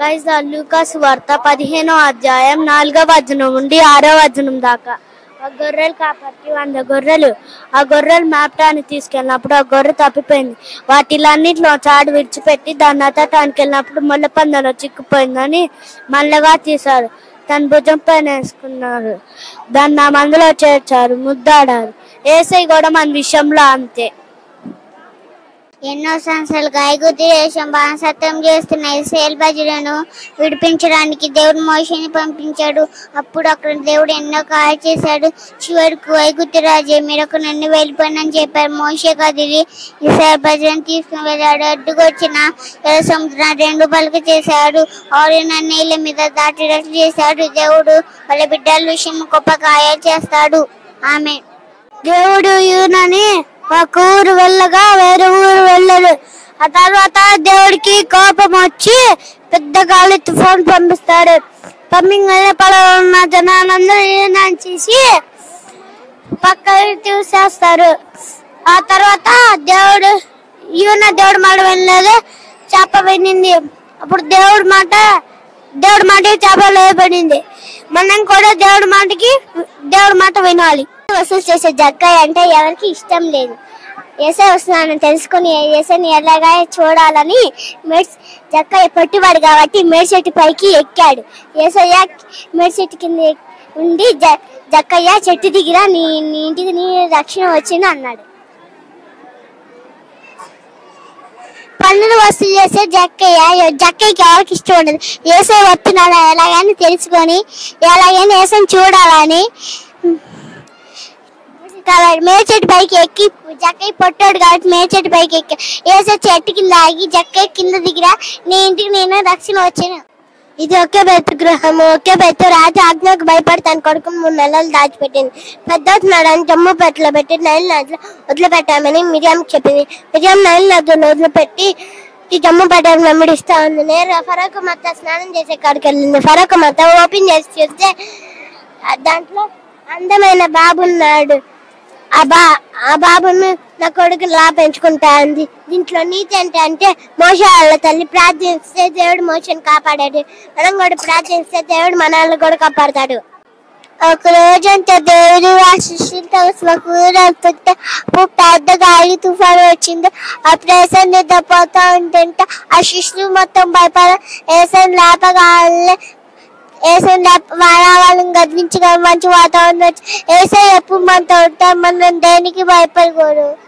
guys లూకాస్ వార్త పదిహేనో అధ్యాయం నాలుగో వచనం నుండి ఆరో వచనం దాకా ఆ గొర్రెలు కాపరికి వంద గొర్రెలు ఆ గొర్రెలు మేపటానికి తీసుకెళ్ళినప్పుడు ఆ గొర్రె తప్పిపోయింది వాటిలన్నింటిలో చాడు విడిచిపెట్టి దాన్ని అతటానికి వెళ్ళినప్పుడు ముళ్ళ పందలో చిక్కుపోయిందని మల్లగా తీశారు తన భుజం పైన వేసుకున్నారు దాన్ని ఆ మందులో చేర్చారు ముద్దాడారు ఏసై కూడా మన విషయంలో అంతే ఎన్నో సంవత్సరాలుగా ఐగుప్తు దేశం బానిసత్వం చేస్తున్న ఇస్రాయేల్ ప్రజలను విడిపించడానికి దేవుడు మోషని పంపించాడు అప్పుడు అక్కడ దేవుడు ఎన్నో కార్యాలు చేశాడు చివరికి ఐగుప్తు రాజే మీరు ఒక నన్ను వెళ్ళిపోయినని చెప్పారు మోషే కదిలి ఇస్రాయేల్ ప్రజలను తీసుకుని వెళ్ళాడు అడ్డుకొచ్చిన ఎర్ర సముద్రాన్ని రెండు పలుక చేశాడు ఆరిన నీళ్ళ మీద దాటినట్లు చేశాడు దేవుడు వాళ్ళ బిడ్డల విషయం గొప్ప కార్యాలు చేస్తాడు ఆమె దేవుడు ఈయనని ఒక ఊరు వెళ్ళగా వేరే ఊరు వెళ్ళడు ఆ తర్వాత దేవుడికి కోపం వచ్చి పెద్ద గాలి తుఫాన్ పంపిస్తాడు పంపించగానే పడవ ఉన్న జనాలందరూ ఈయన చూసి పక్కకి చూసేస్తారు ఆ తర్వాత దేవుడు ఈయన దేవుడు మాట వెళ్ళలేదు చేప వినింది అప్పుడు దేవుడి మాట దేవుడి మాటకి చేప లేపడింది మనం కూడా దేవుడి మాటకి దేవుడి మాట వినాలి వసూలు చేసే జక్కయ్య అంటే ఎవరికి ఇష్టం లేదు ఏసై వస్తున్నానని తెలుసుకుని ఏసైని ఎలాగా చూడాలని మెడ్స్ జక్కయ్య పొట్టివాడు కాబట్టి మేడి చెట్టు పైకి ఎక్కాడు ఏసయ్య మేడి చెట్టు కింద ఎక్- ఉండి జ- జక్కయ్య చెట్టు దిగిరా నీ నీ ఇంటికి నీ రక్షణ వచ్చింది అన్నాడు పన్నులు వసూలు చేసే జక్కయ్య జక్కయ్యకి ఎవరికి ఇష్టం ఉండదు ఏసై వస్తున్నాడు ఎలాగని తెలుసుకొని ఎలాగైనా ఏసైని చూడాలని కాబట్టి మేచెట్టు పైకి ఎక్కి జక్కయ్య పొట్టాడు కాబట్టి మేచెట్టు పైకి ఎక్కి ఏసే చెట్టు కింద ఆగి జక్కయ్య కింద దిగిరా నీ ఇంటికి నేను రక్షణ వచ్చాను ఇది ఒకే బెత్తు గృహం ఒకే బెత్తు రాజు ఆజ్ఞకు భయపడి తన కొడుకును మూడు నెలలు దాచిపెట్టింది పెద్ద అవుతున్నాడని జమ్ము పెట్టలో పెట్టి నైల్ నదిలో వదిలిపెట్టామని మిరియం చెప్పింది మిరియం నైల్ నదిలో వదిలిపెట్టి ఈ జమ్ము పెట్టడం వెంబడిస్తా ఉంది నేను ఫరక మత స్నానం చేసే కాడికి వెళ్ళింది ఫరక మత ఓపెన్ చేసి చూస్తే ఆ దాంట్లో అందమైన బాబు ఉన్నాడు ఆ బా ఆ బాబును నా కొడుకుని లా పెంచుకుంటా అంది దీంట్లో నీతి అంటే అంటే మోస వాళ్ళ తల్లి ప్రార్థిస్తే దేవుడు మోసని కాపాడాడు మనం కూడా ప్రార్థిస్తే దేవుడు మనల్ని కూడా కాపాడతాడు ఒక రోజంతా దేవుడు ఆ శిష్యులతో కూరతుంటే అప్పుడు పెద్ద గాలి తుఫాను వచ్చింది అప్పుడు ఏసన్ నిద్రపోతా ఉంటుంటే ఆ శిష్యులు మొత్తం భయపడ ఏసన్ లేపగానే ఏసై వారావాళ్ళని గదిలించగా మంచి వాతావరణం వచ్చి ఏసై ఎప్పుడు మనతో ఉంటాం మనం దేనికి భయపడకూడదు